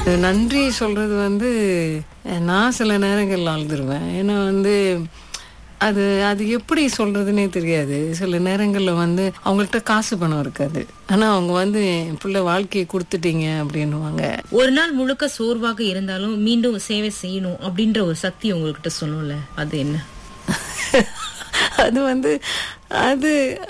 நன்றி சொல்றது வந்து நான் சில நேரங்கள்ல அழுதுருவேன் ஏன்னா வந்து அது அது எப்படி சொல்றதுன்னே தெரியாது சில நேரங்கள்ல வந்து அவங்கள்ட்ட காசு பணம் இருக்காது ஆனா அவங்க வந்து என் பிள்ளை வாழ்க்கையை கொடுத்துட்டீங்க அப்படின்னுவாங்க ஒரு நாள் முழுக்க சோர்வாக இருந்தாலும் மீண்டும் சேவை செய்யணும் அப்படின்ற ஒரு சக்தி உங்ககிட்ட சொல்லும்ல அது என்ன அது வந்து அது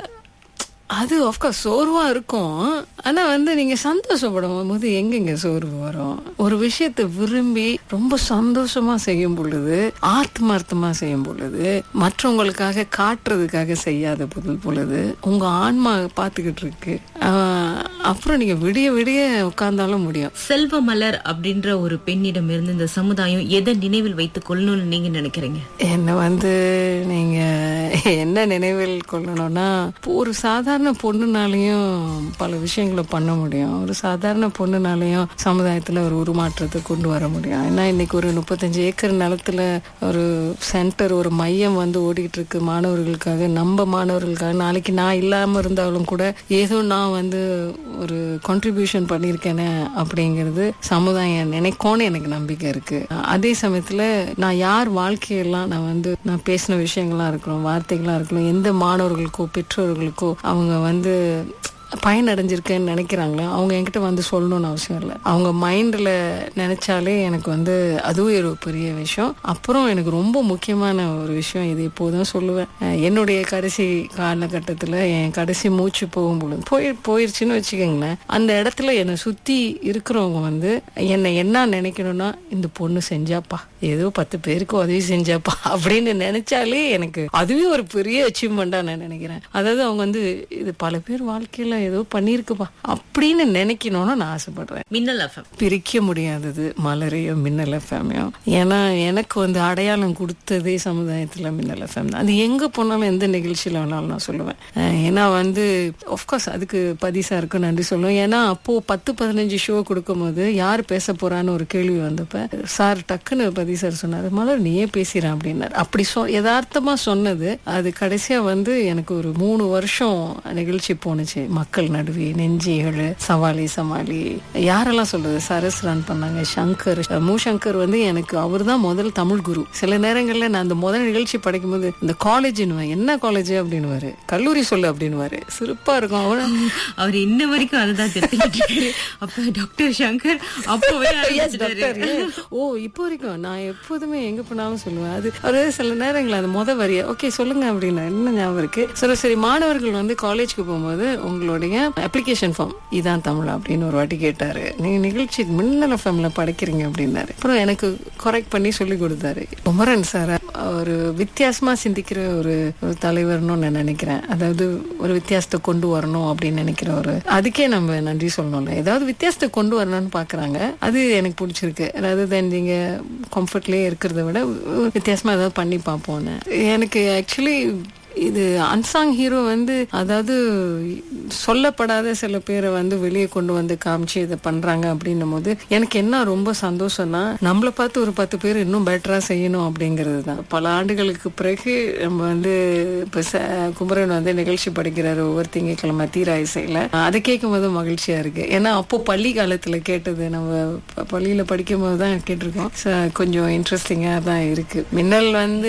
அது ஆஃப்கோர்ஸ் சோர்வா இருக்கும் ஆனா வந்து நீங்க சந்தோஷப்படும் போது எங்கெங்க சோர்வு வரும் ஒரு விஷயத்தை விரும்பி ரொம்ப சந்தோஷமா செய்யும் பொழுது ஆத்மார்த்தமா செய்யும் பொழுது மற்றவங்களுக்காக காட்டுறதுக்காக செய்யாத பொருள் பொழுது உங்க ஆன்மா பார்த்துக்கிட்டு இருக்கு ஆஹ் அப்புறம் நீங்க விடிய விடிய உட்கார்ந்தாலும் முடியும் செல்வ மலர் அப்படின்ற ஒரு பெண்ணிடம் இருந்து இந்த சமுதாயம் எதை நினைவில் வைத்துக் கொள்ளணும்னு நீங்க நினைக்கிறீங்க என்ன வந்து நீங்க என்ன நினைவில் கொள்ளணும்னா இப்போ ஒரு சாதாரண பொண்ணுனாலையும் பல விஷயங்களை பண்ண முடியும் ஒரு சாதாரண பொண்ணுனாலையும் சமுதாயத்துல ஒரு உருமாற்றத்தை கொண்டு வர முடியும் ஏன்னா இன்னைக்கு ஒரு முப்பத்தஞ்சு ஏக்கர் நிலத்துல ஒரு சென்டர் ஒரு மையம் வந்து ஓடிட்டு இருக்கு மாணவர்களுக்காக நம்ம மாணவர்களுக்காக நாளைக்கு நான் இல்லாம இருந்தாலும் கூட ஏதோ நான் வந்து ஒரு கான்ட்ரிபியூஷன் பண்ணியிருக்கேனே அப்படிங்கிறது சமுதாயம் நினைக்கும்னு எனக்கு நம்பிக்கை இருக்கு அதே சமயத்துல நான் யார் வாழ்க்கையெல்லாம் நான் வந்து நான் பேசின விஷயங்களா இருக்கணும் வார்த்தைகளா இருக்கணும் எந்த மாணவர்களுக்கோ பெற்றோர்களுக்கோ அவங்க வந்து பயனடைஞ்சிருக்கேன்னு நினைக்கிறாங்களோ அவங்க என்கிட்ட வந்து சொல்லணும்னு அவசியம் இல்லை அவங்க மைண்டில் நினைச்சாலே எனக்கு வந்து அதுவே ஒரு பெரிய விஷயம் அப்புறம் எனக்கு ரொம்ப முக்கியமான ஒரு விஷயம் இது இப்போதும் சொல்லுவேன் அஹ் என்னுடைய கடைசி காலகட்டத்தில் என் கடைசி மூச்சு போகும் பொழுது போய் போயிருச்சுன்னு வச்சுக்கோங்களேன் அந்த இடத்துல என்னை சுற்றி இருக்கிறவங்க வந்து என்னை என்ன நினைக்கணும்னா இந்த பொண்ணு செஞ்சாப்பா ஏதோ பத்து பேருக்கு உதவி செஞ்சாப்பா அப்படின்னு நினைச்சாலே எனக்கு அதுவே ஒரு பெரிய அச்சீவ்மெண்டா நான் நினைக்கிறேன் அதாவது அவங்க வந்து இது பல பேர் வாழ்க்கையில ஏதோ பண்ணியிருக்குப்பா அப்படின்னு நினைக்கணும்னு நான் ஆசைப்படுறேன் மின்னல் எஃப்எம் பிரிக்க முடியாதது மலரையும் மின்னல் எஃப்எம்மையும் ஏன்னா எனக்கு வந்து அடையாளம் கொடுத்ததே சமுதாயத்தில் மின்னல் எஃப்எம் தான் அது எங்கே போனாலும் எந்த நிகழ்ச்சியில் வேணாலும் நான் சொல்லுவேன் அஹ் ஏன்னா வந்து ஆஃப்கோர்ஸ் அதுக்கு பதிசாருக்கு நன்றி சொல்லுவேன் ஏன்னா அப்போ பத்து பதினஞ்சு ஷோ கொடுக்கும்போது யார் பேச போறான்னு ஒரு கேள்வி வந்தப்ப சார் டக்குன்னு பதி சார் சொன்னார் மலர் நீயே பேசுறேன் அப்படின்னாரு அப்படி சொ யதார்த்தமா சொன்னது அது கடைசியா வந்து எனக்கு ஒரு மூணு வருஷம் நிகழ்ச்சி போணுச்சு மக்கள் நடுவே நெஞ்சிகள் சவாலி சமாளி யாரெல்லாம் சொல்றது சரஸ் ரன் பண்ணாங்க சங்கர் மூ சங்கர் வந்து எனக்கு அவர் தான் முதல் தமிழ் குரு சில நேரங்கள்ல நான் அந்த முதல் நிகழ்ச்சி படிக்கும் போது இந்த காலேஜ்னுவேன் என்ன காலேஜ் அப்படின்னுவாரு கல்லூரி சொல்லு அப்படின்னுவாரு சிறப்பா இருக்கும் அவன அவர் இன்ன வரைக்கும் அதுதான் தெரிஞ்சுக்கிட்டு இருக்காரு அப்ப டாக்டர் சங்கர் அப்பவே ஆரம்பிச்சிட்டாரு டாக்டர், ஏன்? ஓ இப்போ வரைக்கும் நான் எப்போதுமே எங்க போனாலும் சொல்லுவேன் அது ஒரு சில நேரங்கள் அந்த முத வரிய ஓகே சொல்லுங்க அப்படின்னு என்ன ஞாபகம் இருக்கு சரி சரி மாணவர்கள் வந்து காலேஜ்க்கு போகும்போது உங்களுடைய அப்ளிகேஷன் ஃபார்ம் இதான் தமிழ் அப்படின்னு ஒரு வாட்டி கேட்டாரு நீங்க நிகழ்ச்சி மின்னல் ஃபார்ம்ல படிக்கிறீங்க அப்படின்னாரு அப்புறம் எனக்கு கரெக்ட் பண்ணி சொல்லி கொடுத்தாரு குமரன் சார் ஒரு வித்தியாசமா சிந்திக்கிற ஒரு ஒரு தலைவர்னு நான் நினைக்கிறேன் அதாவது ஒரு வித்தியாசத்தை கொண்டு வரணும் அப்படின்னு நினைக்கிற ஒரு அதுக்கே நம்ம நன்றி சொல்லணும்ல ஏதாவது வித்தியாசத்தை கொண்டு வரணும்னு பாக்குறாங்க அது எனக்கு பிடிச்சிருக்கு அதாவது தென் நீங்க கம்ஃபர்ட்லயே இருக்கிறத விட வித்தியாசமா ஏதாவது பண்ணி பார்ப்போம்னு எனக்கு ஆக்சுவலி இது அன்சாங் ஹீரோ வந்து அதாவது சொல்லப்படாத சில பேரை வந்து வெளியே கொண்டு வந்து காமிச்சு இதை பண்றாங்க அப்படின்னும் போது எனக்கு என்ன ரொம்ப சந்தோஷம்னா நம்மளை பார்த்து ஒரு பத்து பேர் இன்னும் பெட்டரா செய்யணும் அப்படிங்கிறது தான் பல ஆண்டுகளுக்கு பிறகு நம்ம வந்து இப்ப ச- குமரன் வந்து நிகழ்ச்சி படிக்கிறாரு ஒவ்வொரு திங்கட்கிழமை தீரா இசையில அதை கேட்கும் போது மகிழ்ச்சியா இருக்கு ஏன்னா அப்போ பள்ளி காலத்துல கேட்டது நம்ம ப- பள்ளியில படிக்கும் போது தான் கேட்டிருக்கோம் So, கொஞ்சம் இன்ட்ரெஸ்டிங்கா தான் இருக்கு மின்னல் வந்து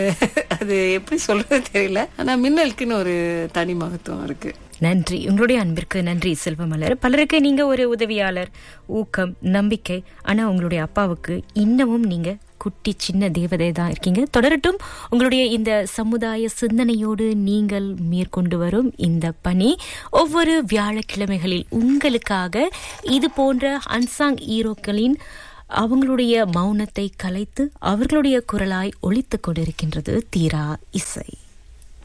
அது எப்படி சொல்றது தெரியல ஆனா மின்னலுக்குன்னு ஒரு தனி மகத்துவம் இருக்கு நன்றி உங்களுடைய அன்பிற்கு நன்றி செல்வமலர் பலருக்கு நீங்க ஒரு உதவியாளர் ஊக்கம் நம்பிக்கை ஆனா உங்களுடைய அப்பாவுக்கு இன்னமும் நீங்க குட்டி சின்ன தேவதை தான் இருக்கீங்க தொடரட்டும் உங்களுடைய இந்த சமுதாய சிந்தனையோடு நீங்கள் மேற்கொண்டு வரும் இந்த பணி ஒவ்வொரு வியாழக்கிழமைகளில் உங்களுக்காக இது போன்ற அன்சாங் ஈரோக்களின் அவங்களுடைய மௌனத்தை கலைத்து அவர்களுடைய குரலாய் ஒலித்துக் கொண்டிருக்கின்றது தீரா இசை